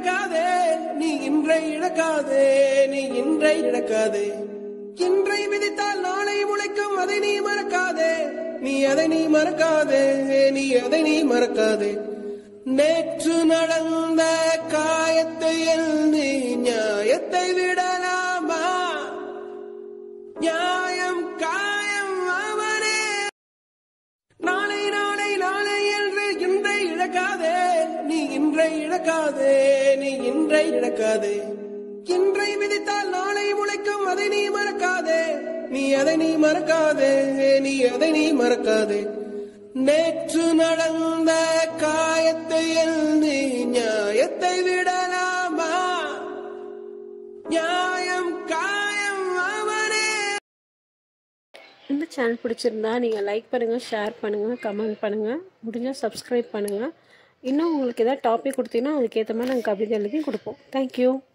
இழக்காதே நீ இன்றை இழக்காதே நீ இன்றை இழக்காதே இன்றை விதித்தால் நாளை முளைக்கும் அதை நீ மறக்காதே நீ அதை நீ மறக்காதே நீ அதை நீ மறக்காதே நேற்று நடந்த காயத்தை எண்ணி நியாயத்தை விடலாமா நியாயம் காயம் அவனே நாளை நாளை நாளை என்று இன்றை இழக்காதே நீ இன்றை இழக்காதே நீ இன்றை இழக்காதே இன்றை விதித்தால் நாளை முளைக்கும் அதை நீ மறக்காதே நீ அதை நீ மறக்காதே நீ அதை நீ மறக்காதே நேற்று நடந்த காயத்தை எண்ணி நியாயத்தை விடலாமா நியாயம் காயம் அவனே இந்த சேனல் பிடிச்சிருந்தா நீங்கள் லைக் பண்ணுங்கள் ஷேர் பண்ணுங்கள் கமெண்ட் பண்ணுங்கள் முடிஞ்சால் சப்ஸ்கிரைப் பண்ணுங்கள் இன்னும் உங்களுக்கு எதாவது டாபிக் கொடுத்தீங்கன்னா அதுக்கேற்ற மாதிரி நாங்கள் கவிதை எழுதி கொடுப்போம் தேங்க்யூ